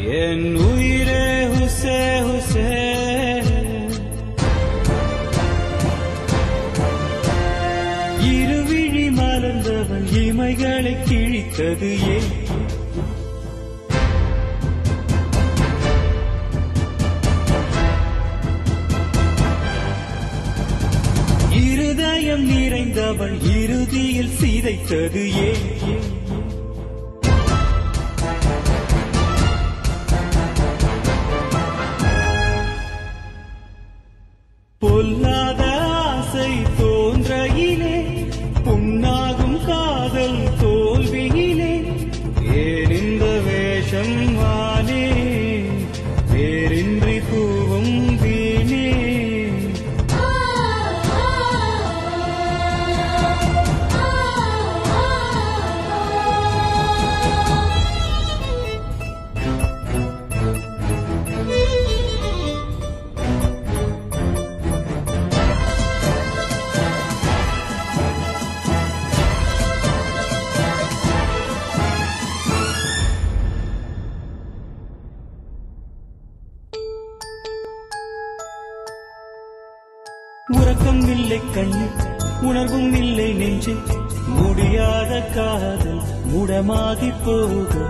என் உயிரே ஹுசே ஹுசே இருவிழி மலர்ந்தவள் இமைகளை கிழித்தது ஏன் இருதயம் நிறைந்தவள் இறுதியில் சிதைத்தது ஏன் பொல்லாத ஆசை தோன்றையிலே புண்ணாகும் காதல் தோல்வியிலே ஏன் இந்த வேஷம் வானே வேறின்றி பூவும் வீணே உறக்கம் இல்லை கண்ணு உணர்வும் இல்லை நெஞ்சு முடியாத காதல் முடமாகி போகும்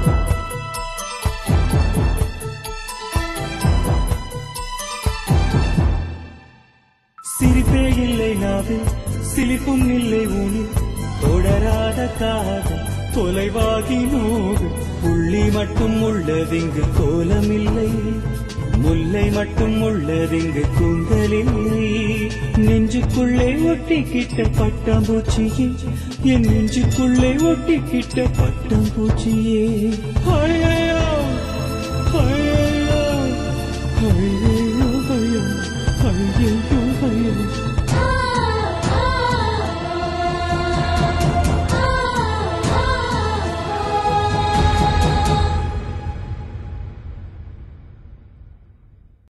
சிரிப்பே இல்லை நாவில் சிலிப்பும் இல்லை ஊனி தொடராத காதல் தொலைவாகி நோகு புள்ளி மட்டும் உள்ளதிங்கு கோலமில்லை முல்லை மட்டும் உள்ளதிங்கு கூந்தலில்லை நெஞ்சுக்குள்ளே ஒட்டிக்கிட்ட பட்டாம்பூச்சியே என் நெஞ்சுக்குள்ளே ஒட்டிக்கிட்ட பட்டாம்பூச்சியே ஹே